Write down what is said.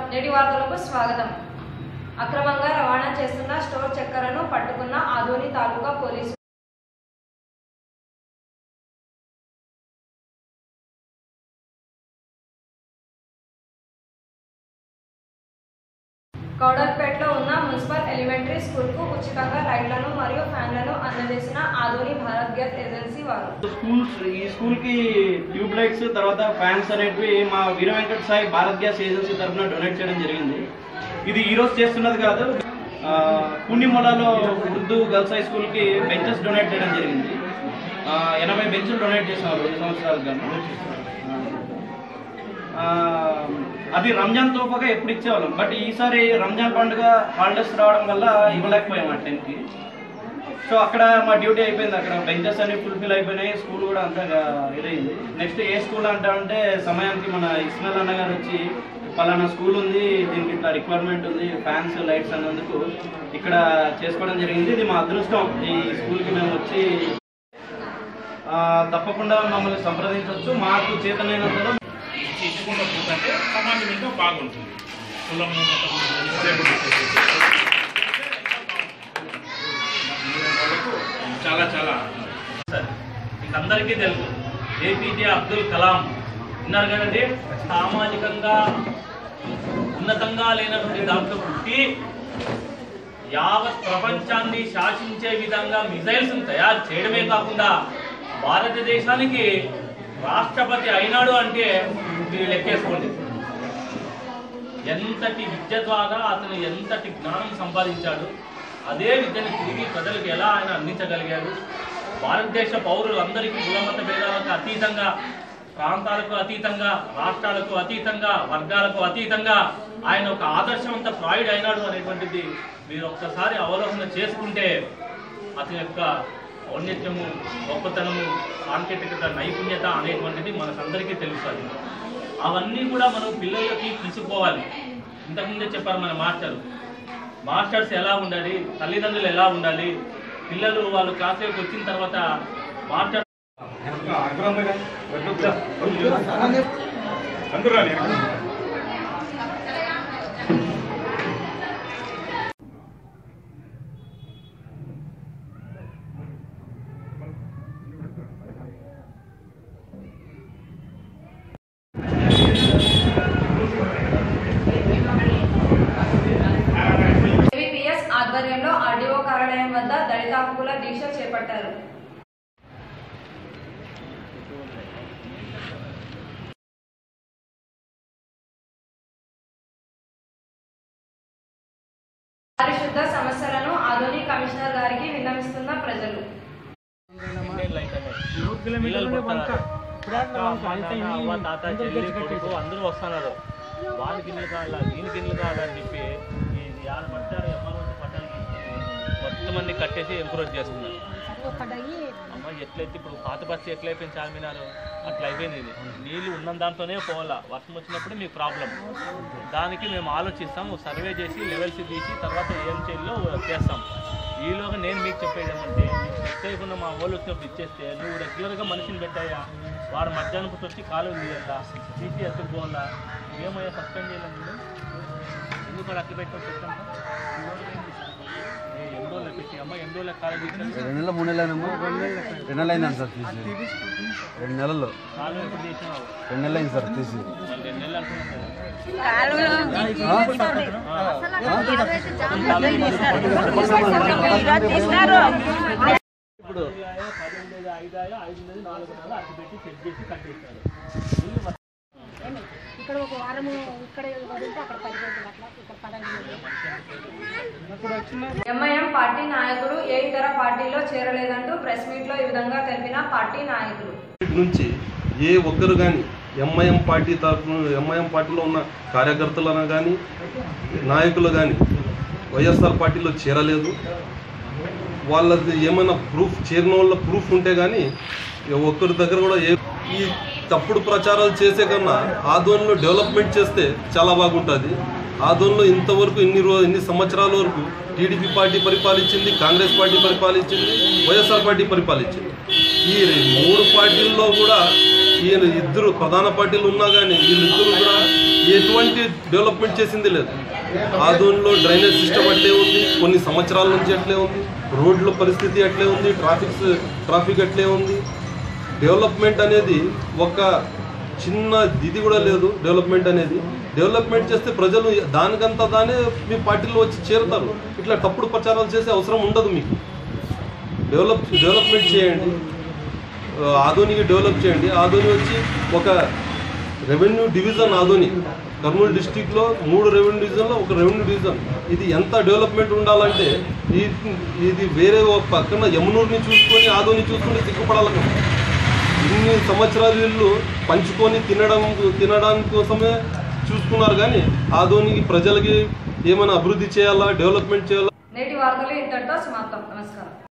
నేటి వార్తలకు స్వాగతం అక్రమంగా రవాణా చేస్తున్న స్టోర్ చక్కెరను పట్టుకున్న ఆదోని తాలూకా పోలీసు కౌడర్పేటలో ఉన్న మున్సిపల్ ఎలిమెంటరీ స్కూల్కు ఉచితంగా లైట్లను మరియు ఫ్యాన్లను అందజేసిన ఆదోని భారత్ గ్యాస్ ఏజెన్సీ వారు స్కూల్స్ ఈ స్కూల్ కి ట్యూబ్ లైట్స్ తర్వాత ఫ్యాన్స్ అనేటివి మా వీర వెంకట సాయి భారత్ గ్యాస్ ఏజెన్సీ తరఫున డొనేట్ చేయడం జరిగింది ఇది ఈ రోజు చేస్తున్నది కాదు ఆ, పుణ్యమొలలో ఉర్దూ గర్ల్స్ హై స్కూల్ కి బెంచెస్ డొనేట్ చేయడం జరిగింది ఆ, ఎనభై బెంచులు డొనేట్ చేసాం రెండు సంవత్సరాలు గాను ఆ, అది రంజాన్ తోపగా ఎప్పుడు ఇచ్చేవాళ్ళం బట్ ఈసారి రంజాన్ పండుగ హాలిడేస్ రావడం వల్ల ఇవ్వలేకపోయాం ఆ టెన్కి సో అక్కడ మా డ్యూటీ అయిపోయింది అక్కడ బెంచెస్ అన్ని ఫుల్ఫిల్ అయిపోయినాయి స్కూల్ కూడా అంతగా ఇదైంది నెక్స్ట్ ఏ స్కూల్ అంటా అంటే సమయానికి మన ఇస్మాయిల్ అన్న గారు వచ్చి పలానా స్కూల్ ఉంది దీనికి ఇట్లా రిక్వైర్మెంట్ ఉంది ఫ్యాన్స్ లైట్స్ అన్నందుకు ఇక్కడ చేసుకోవడం జరిగింది ఇది మా అదృష్టం ఈ స్కూల్కి మేము వచ్చి ఆ, తప్పకుండా మమ్మల్ని సంప్రదించవచ్చు మాకు చేతనైనంతలో ఇచ్చుకుంటూ పోతుంటే సమాజం ఇంకా బాగుంటుంది కులం మతం disabled చేసేసి. వాళ్ళకు చాలా చాలా సార్ మీకు అందరికీ తెలుసు ఏపీజే అబ్దుల్ కలాం విన్నారు కదండి సామాజికంగా ఉన్నతంగా లేనటువంటి దాంట్లో పుట్టి యావత్ ప్రపంచాన్ని శాసించే విధంగా మిజైల్స్ తయారు చేయడమే కాకుండా భారతదేశానికి రాష్ట్రపతి అయినాడు అంటే మీరు లెక్కేసుకోండి ఎంతటి విద్య ద్వారా అతను ఎంతటి జ్ఞానం సంపాదించాడు అదే విద్యను తిరిగి ప్రజలకు ఎలా ఆయన అందించగలిగాడు భారతదేశ పౌరులందరికీ కులమత భేదాలకు అతీతంగా ప్రాంతాలకు అతీతంగా రాష్ట్రాలకు అతీతంగా వర్గాలకు అతీతంగా ఆయన ఒక ఆదర్శవంత ప్రాయుడు అయినాడు అనేటువంటిది మీరు ఒక్కసారి అవలోకన చేసుకుంటే అతని యొక్క ఔన్నత్యము గొప్పతనము సాంకేతికత నైపుణ్యత అనేటువంటిది మనకందరికీ తెలుస్తుంది అవన్నీ కూడా మనం పిల్లలకి తీసుకుపోవాలి ఇంతకుముందే చెప్పారు మన మాస్టర్ మాస్టర్స్ ఎలా ఉండాలి తల్లిదండ్రులు ఎలా ఉండాలి పిల్లలు వాళ్ళు క్లాస్లోకి వచ్చిన తర్వాత మాస్టర్ అందరూ రాని ఏబీపీఎస్ ఆధ్వర్యంలో ఆర్డీఓ కార్యాలయం వద్ద దళిత హక్కుల దీక్ష చేపట్టారు పారిశుద్ధ సమస్యలను ఆధునిక కమిషనర్ గారికి విన్నవిస్తున్న ప్రజలు పిల్లలు పుడతారు. అక్క, అమ్మ, నాన్న, అవ్వ, తాత చెల్లి కొడుకు అందరూ వస్తున్నారు వాళ్ళకి గిన్నెలు కావాలా దీని గిన్నెలు కావాలని చెప్పి ఇది ఆడ పట్టారు ఎమ్మలు పట్టాలి మొత్తం అన్ని కట్టేసి ఎంకరేజ్ చేస్తున్నారు అమ్మ ఎట్లయితే ఇప్పుడు పాత బస్సు ఎట్లయిపోయింది చార్మినార్ అట్లా అయిపోయింది ఇది నీళ్ళు ఉన్న దాంతోనే పోవాలా వర్షం వచ్చినప్పుడు మీకు ప్రాబ్లం దానికి మేము ఆలోచిస్తాం సర్వే చేసి లెవెల్స్ తీసి తర్వాత ఏం చేయాలో చేస్తాం ఈలోగా నేను మీకు చెప్పేది ఏమంటే మీకు సెట్ అయిపోయిన మా వాళ్ళు వచ్చినప్పుడు ఇచ్చేస్తే నువ్వు రెగ్యులర్గా మనిషిని పెట్టాయా వాడు మధ్యాహ్నం పూట వచ్చి కాలువ తీయాలా తీసి ఎత్తుకుపోవాలా ఏమయ్యా సస్పెండ్ చేయాలి నిన్ను ఎందుకు వాడు అట్లా పెట్టావు చెప్తాను ఎన్ని రోజులు పెట్టి అమ్మ ఎన్ని రోజులు కాలేజ్ తీసాను రెండు నెలలు మూడు నెలలేమో రెండు నెలలు అయిందండి సార్ తీసి రెండు నెలలు కాలువ ఎప్పుడు చేసినావు రెండు నెలలు అయింది సార్ తీసి మళ్ళీ రెండు నెలలు అంటున్నాను కదా. ఇప్పుడు పదిహేను ఐదు ఐదు నెలలు నాలుగు నెలలు అటు పెట్టి సెట్ చేసి కట్టేస్తారు ఇక్కడ ఒక వారము ఇక్కడ వదిలితే అక్కడ పది రోజులు అట్లా ఇక్కడ పదహైదు రోజులు ఎంఐఎం పార్టీ నాయకుడు ఏ ఇతర పార్టీలో చేరలేదంటూ ప్రెస్ మీట్ లో ఈ విధంగా తెలిపిన పార్టీ నాయకులు నుంచి ఏ ఒక్కరు కానీ ఎంఐఎం పార్టీ తరఫున ఎంఐఎం పార్టీలో ఉన్న కార్యకర్తలను కానీ నాయకులు కానీ వైఎస్ఆర్ పార్టీలో చేరలేదు వాళ్ళది ఏమైనా ప్రూఫ్ చేరిన వాళ్ళ ప్రూఫ్ ఉంటే కానీ ఒక్కరి దగ్గర కూడా ఏ ఈ తప్పుడు ప్రచారాలు చేసే కన్నా ఆదోన్లో డెవలప్మెంట్ చేస్తే చాలా బాగుంటుంది ఆదోన్లో ఇంతవరకు ఇన్ని రో ఇన్ని సంవత్సరాల వరకు టీడీపీ పార్టీ పరిపాలించింది కాంగ్రెస్ పార్టీ పరిపాలించింది వైఎస్ఆర్ పార్టీ పరిపాలించింది ఈ మూడు పార్టీల్లో కూడా ఈయన ఇద్దరు ప్రధాన పార్టీలు ఉన్నా కానీ వీళ్ళిద్దరు కూడా ఎటువంటి డెవలప్మెంట్ చేసింది లేదు ఆదోన్లో డ్రైనేజ్ సిస్టమ్ అట్లే ఉంది కొన్ని సంవత్సరాల నుంచి అట్లే ఉంది రోడ్ల పరిస్థితి అట్లే ఉంది ట్రాఫిక్ ట్రాఫిక్ అట్లే ఉంది డెవలప్మెంట్ అనేది ఒక చిన్న ఇది కూడా లేదు డెవలప్మెంట్ అనేది డెవలప్మెంట్ చేస్తే ప్రజలు దానికంతా దానే మీ పార్టీలో వచ్చి చేరుతారు ఇట్లా తప్పుడు ప్రచారాలు చేసే అవసరం ఉండదు మీకు డెవలప్ డెవలప్మెంట్ చేయండి ఆ, ఆదోనికి డెవలప్ చేయండి ఆదోని వచ్చి ఒక రెవెన్యూ డివిజన్ ఆదోని కర్నూలు డిస్టిక్లో మూడు రెవెన్యూ డివిజన్లో ఒక రెవెన్యూ డివిజన్ ఇది ఎంత డెవలప్మెంట్ ఉండాలంటే ఈ ఇది వేరే ఒక పక్కన యమునూరుని చూసుకొని ఆదోని చూసుకొని సిగ్గుపడాలి ఇన్ని సంవత్సరాలు వీళ్ళు పంచుకొని తినడం తినడానికి కోసమే చూసుకున్నారు కానీ ఆదోనికి ప్రజలకి ఏమైనా అభివృద్ధి చేయాలా డెవలప్మెంట్ చేయాలా నేటి వార్తలు ఇంతటితో సమాప్తం నమస్కారం